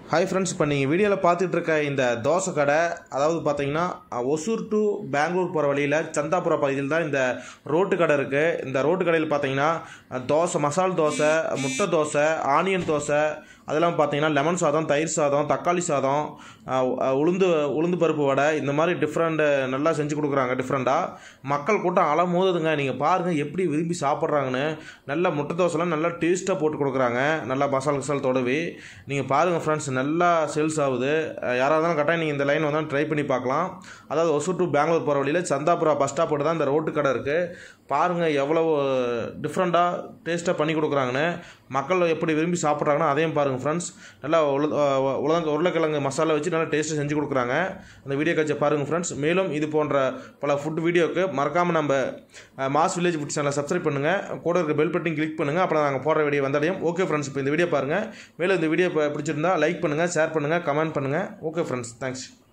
hi friends இப்போ நீங்கள் வீடியோவில் பார்த்துட்டு இருக்க இந்த தோசை கடை அதாவது பார்த்தீங்கன்னா அஹ், ஒசூர் டு பெங்களூர் போகிற வழியில் சந்தாபுரம் பகுதியில் தான் இந்த ரோட்டு கடை இருக்குது இந்த ரோட்டு கடையில் பார்த்தீங்கன்னா அஹ், தோசை மசால் தோசை முட்டை தோசை ஆனியன் தோசை அதெல்லாம் பார்த்தீங்கன்னா லெமன் சாதம் தயிர் சாதம் தக்காளி சாதம் அஹ், அஹ், உளுந்து உளுந்து பருப்பு வடை இந்த மாதிரி டிஃப்ரெண்ட்டு நல்லா செஞ்சு கொடுக்குறாங்க டிஃப்ரெண்ட்டாக மக்கள் கூட்டம் அலை மோதுதுங்க நீங்கள் பாருங்கள் எப்படி விரும்பி சாப்பிட்றாங்கன்னு நல்லா முட்டை தோசைலாம் நல்லா டேஸ்ட்டாக போட்டு கொடுக்குறாங்க நல்லா மசால் மசால் தொடவி நீங்கள் பாருங்கள் ஃப்ரெண்ட்ஸ் நல்லா சேல்ஸ் ஆகுது அஹ் யாராக இருந்தாலும் கரெக்டாக நீங்கள் இந்த லைன் வந்தால் ட்ரை பண்ணி பார்க்கலாம் அதாவது ஒசூர் டு பெங்களூர் போகிற வழியில் சந்தாபுரா பஸ் ஸ்டாப் தான் இந்த ரோட்டு கடை இருக்குது பாருங்கள் எவ்வளோ டிஃப்ரெண்ட்டாக டேஸ்ட்டாக பண்ணி கொடுக்குறாங்கன்னு மக்கள் எப்படி விரும்பி சாப்பிட்றாங்கன்னா அதையும் பாருங்கள் ஃப்ரெண்ட்ஸ் நல்லா உல அஹ் உலக உருளைக்கிழங்கு மசாலா வச்சு நல்லா டேஸ்ட்டாக செஞ்சு கொடுக்குறாங்க அந்த வீடியோ காட்சியை பாருங்கள் ஃப்ரெண்ட்ஸ் மேலும் இது போன்ற பல ஃபுட் வீடியோக்கு மறக்காமல் நம்ம அஹ், மாஸ் வில்லேஜ் ஃபுட் சேனலை சப்ஸ்கிரைப் பண்ணுங்கள் கூட இருக்க பெல் பட்டன் கிளிக் பண்ணுங்கள் அப்புறம் நாங்கள் போடுற வீடியோ வந்தடையும் ஓகே ஃப்ரெண்ட்ஸ் இப்போ இந்த வீடியோ பாருங்கள் மேலும் இந்த வீடியோ பிடிச்சிருந்தா லைக் பண்ணுங்கள் ஷேர் பண்ணுங்கள் கமெண்ட் பண்ணுங்கள் ஓகே ஃப்ரெண்ட்ஸ் தேங்க்ஸ்